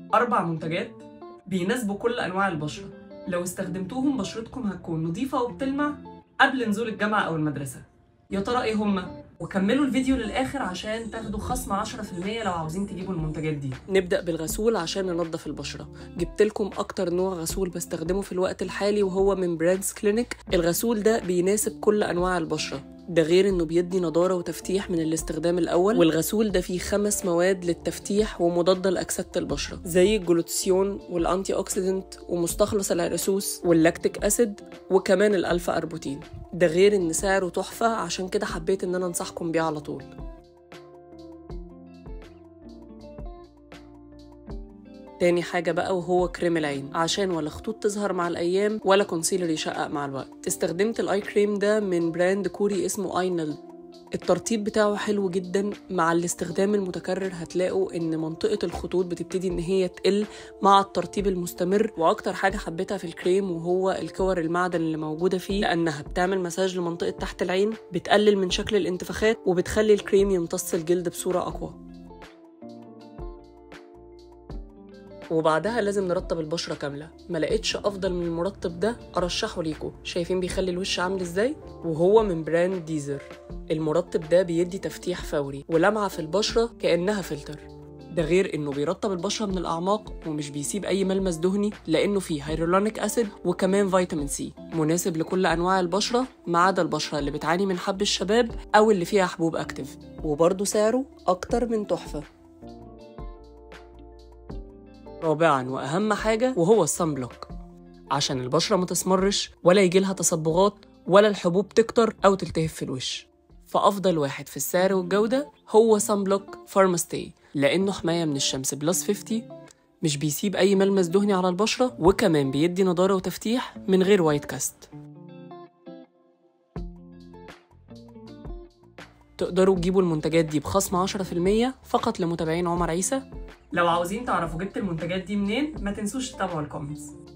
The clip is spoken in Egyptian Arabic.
أربع منتجات بيناسبوا كل أنواع البشرة لو استخدمتوهم بشرتكم هتكون نظيفة وبتلمع قبل نزول الجامعة أو المدرسة يا ترى إيه هما؟ وكملوا الفيديو للآخر عشان تاخدوا خصم 10% لو عاوزين تجيبوا المنتجات دي نبدأ بالغسول عشان ننظف البشرة جبت لكم أكتر نوع غسول بستخدمه في الوقت الحالي وهو من براندز كلينيك الغسول ده بيناسب كل أنواع البشرة ده غير انه بيدي نضاره وتفتيح من الاستخدام الاول والغسول ده فيه خمس مواد للتفتيح ومضاده لاكسده البشره زي الجلوتسيون والانتي اوكسيدنت ومستخلص العرقسوس واللاكتيك اسيد وكمان الالفا اربوتين ده غير ان سعره تحفه عشان كده حبيت ان انا انصحكم بيه على طول تاني حاجة بقى وهو كريم العين عشان ولا خطوط تظهر مع الأيام ولا كونسيلر يشقق مع الوقت استخدمت الآي كريم ده من براند كوري اسمه اينل الترطيب بتاعه حلو جدا مع الاستخدام المتكرر هتلاقوا ان منطقة الخطوط بتبتدي ان هي تقل مع الترطيب المستمر واكتر حاجة حبيتها في الكريم وهو الكور المعدن اللي موجودة فيه لانها بتعمل مساج لمنطقة تحت العين بتقلل من شكل الانتفاخات وبتخلي الكريم يمتص الجلد بصورة اقوى وبعدها لازم نرطب البشرة كاملة ما لقيتش أفضل من المرطب ده أرشحه ليكم شايفين بيخلي الوش عامل إزاي؟ وهو من براند ديزر المرطب ده بيدي تفتيح فوري ولمعة في البشرة كأنها فلتر ده غير انه بيرطب البشره من الاعماق ومش بيسيب اي ملمس دهني لانه فيه هيرولونيك اسيد وكمان فيتامين سي مناسب لكل انواع البشره ما عدا البشره اللي بتعاني من حب الشباب او اللي فيها حبوب اكتف وبرضه سعره اكتر من تحفه رابعا واهم حاجه وهو الصن بلوك عشان البشره ما تسمرش ولا يجيلها تصبغات ولا الحبوب تكتر او تلتهب في الوش فافضل واحد في السعر والجوده هو صن بلوك فارماستي لانه حمايه من الشمس بلس 50 مش بيسيب اي ملمس دهني على البشره وكمان بيدي نضاره وتفتيح من غير وايت كاست تقدروا تجيبوا المنتجات دي بخصم 10% فقط لمتابعين عمر عيسى لو عاوزين تعرفوا جبت المنتجات دي منين ما تنسوش تتابعوا الكومنتس